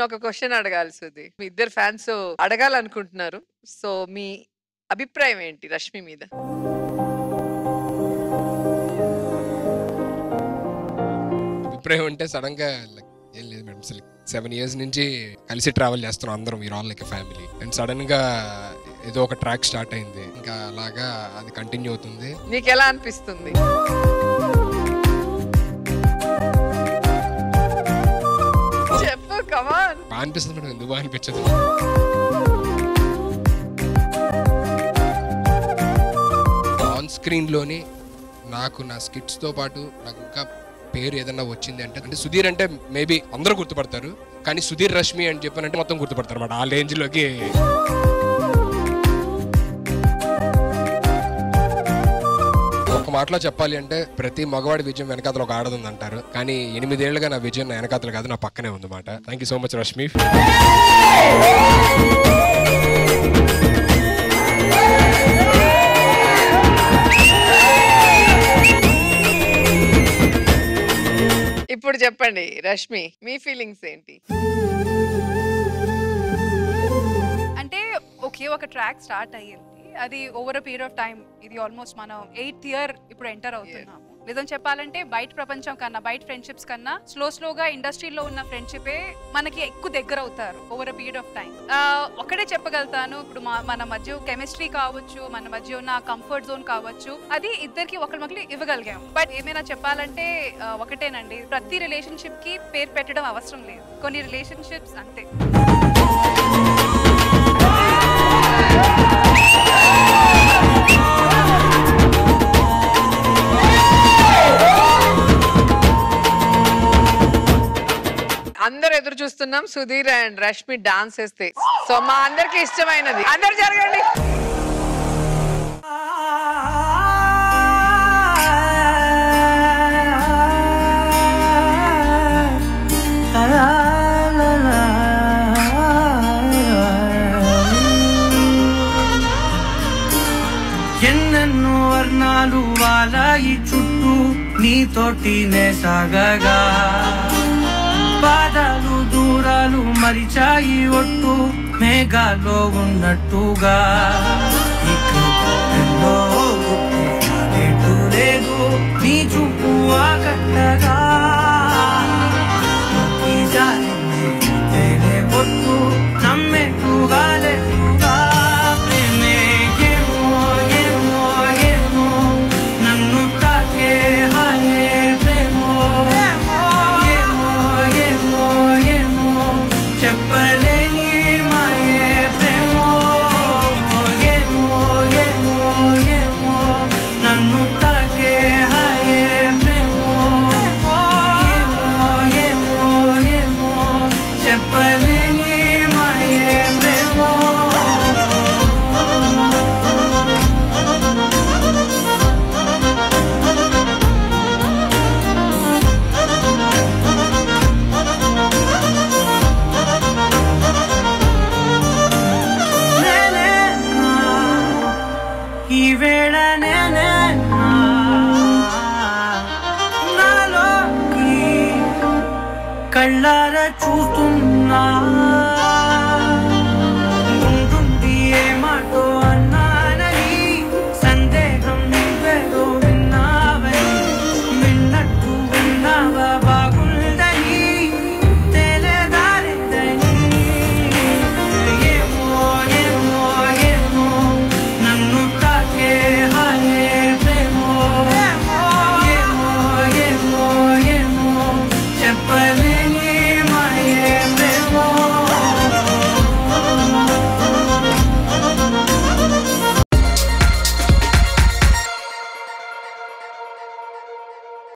నిన్న ఒక క్వశ్చన్ అడగాలి సుధి మీ ఇద్దరు ఫ్యాన్స్ అడగాలనుకుంటున్నారు సో మీ అభిప్రాయం ఏంటి రష్మి మీద అభిప్రాయం అంటే సడన్ గా like, ఏం లేదు మేడం అసలు సెవెన్ ఇయర్స్ నుంచి కలిసి ట్రావెల్ చేస్తున్నాం అందరం మీరు all like family and sudden గా ఏదో ఒక ట్రాక్ స్టార్ట్ అయింది ఇంకా అలాగా అది కంటిన్యూ అవుతుంది నీకు ఎలా అనిపిస్తుంది చెప్పు కమాన్ బాగా అనిపిస్తుంది మేడం ఎందుకు బాగా అనిపించదు ఆన్ స్క్రీన్ లోని నాకు నా స్కిట్స్ తో పాటు నాకు ఇంకా పేరు ఏదన్నా వచ్చింది అంటే అంటే సుధీర్ అంటే మేబీ అందరూ గుర్తుపడతారు కానీ సుధీర్ రష్మి అని చెప్పానంటే మొత్తం గుర్తుపడతారు అన్నమాట ఆ రేంజ్ లోకి ఒక మాటలో చెప్పాలి అంటే ప్రతి మగవాడి విజయం వెనకాతలు ఒక ఆడది అంటారు కానీ ఎనిమిదేళ్లుగా నా విజయం నా వెనకాతలు కాదు నా పక్కనే ఉంది మాట thank you so much Rashmi ఇప్పుడు చెప్పండి రష్మి మీ ఫీలింగ్స్ ఏంటి అంటే ఒకే ఒక ట్రాక్ స్టార్ట్ అయ్యింది అది over a period of time ఇది ఆల్మోస్ట్ మనం ఎయిత్ ఇయర్ ఇప్పుడు ఎంటర్ అవుతున్నాము నిజం చెప్పాలంటే బయట ప్రపంచం కన్నా బయట ఫ్రెండ్షిప్స్ కన్నా స్లో స్లోగా ఇండస్ట్రీలో ఉన్న ఫ్రెండ్షిపే మనకి ఎక్కువ దగ్గర అవుతారు over a period of time ఒకటే చెప్పగలుగుతాను ఇప్పుడు మా మన మధ్య కెమిస్ట్రీ కావచ్చు మన మధ్య ఉన్న కంఫర్ట్ జోన్ కావచ్చు అది ఇద్దరికి ఒకరి మక్కలు ఇవ్వగలిగాం బట్ ఏమైనా చెప్పాలంటే ఆ, ఒకటేనండి ప్రతి రిలేషన్షిప్ కి పేరు పెట్టడం అవసరం లేదు కొన్ని రిలేషన్షిప్స్ అంతే అందరు ఎదురు చూస్తున్నాం సుధీర్ అండ్ రష్మి డాన్స్ వేస్తే సో మా అందరికి ఇష్టమైనది అందరు జరగండి ఎన్నెన్నో వర్ణాలు వాలాయి చుట్టూ నీతోటినే సాగగా పాదాలు దూరాలు మరిచాయి ఒట్టు మేఘాలో ఉన్నట్టుగా ఇక ఎన్నో గుట్టు కాలేటు లేదు నీ చూపు ఆకట్టగా ఈ జాలిని తేనె పొట్టు నమ్మెట్టుగా లేటుగా ప్రేమే ఏమో ఏమో ఏమో నన్ను తాకే హాయే ప్రేమో ఏమో ఏమో ఏమో చెప్పలేని మాయే ప్రేమో ఏమో ఏమో ఏమో నన్ను తాకే హాయే ప్రేమో ఏమో ఏమో ఏమో చెప్పలేని మాయే ప్రేమో నేనే నా, ఈ వేళ నేనే నా, నాలోకి కళ్ళార చూస్తున్నా